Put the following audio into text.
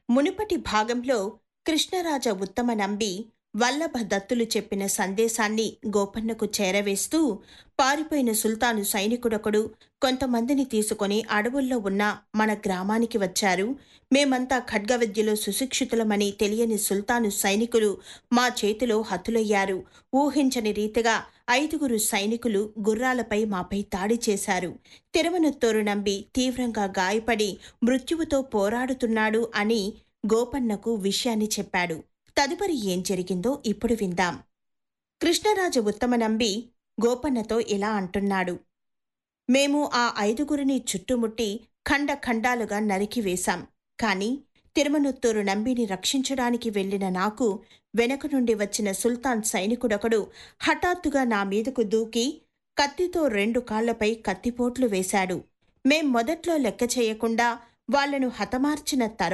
మునుపటి భాగంలో కృష్ణరాజ ఉత్తమ నంబి వల్లభ దత్తులు చెప్పిన సందేశాన్ని గోపన్నకు చేరవేస్తూ పారిపోయిన సుల్తాను సైనికుడొకడు కొంతమందిని తీసుకొని అడవుల్లో ఉన్న మన గ్రామానికి వచ్చారు మేమంతా ఖడ్గ విద్యలో సుశిక్షితులమని తెలియని సుల్తాను సైనికులు మా చేతిలో హతులయ్యారు ఊహించని రీతిగా ఐదుగురు సైనికులు గుర్రాలపై మాపై దాడి చేశారు తిరువనత్తూరు నంబి తీవ్రంగా గాయపడి మృత్యువుతో పోరాడుతున్నాడు అని గోపన్నకు విషయాన్ని చెప్పాడు తదుపరి ఏం జరిగిందో ఇప్పుడు విందాం కృష్ణరాజు ఉత్తమ నంబి గోపన్నతో ఇలా అంటున్నాడు మేము ఆ ఐదుగురిని చుట్టుముట్టి ఖండ ఖండాలుగా నరికివేశాం కాని తిరుమనుత్తూరు నంబిని రక్షించడానికి వెళ్లిన నాకు వెనక నుండి వచ్చిన సుల్తాన్ సైనికుడొకడు హఠాత్తుగా నా మీదకు దూకి కత్తితో రెండు కాళ్లపై కత్తిపోట్లు వేశాడు మేం మొదట్లో లెక్క చేయకుండా వాళ్లను హతమార్చిన తర్వాత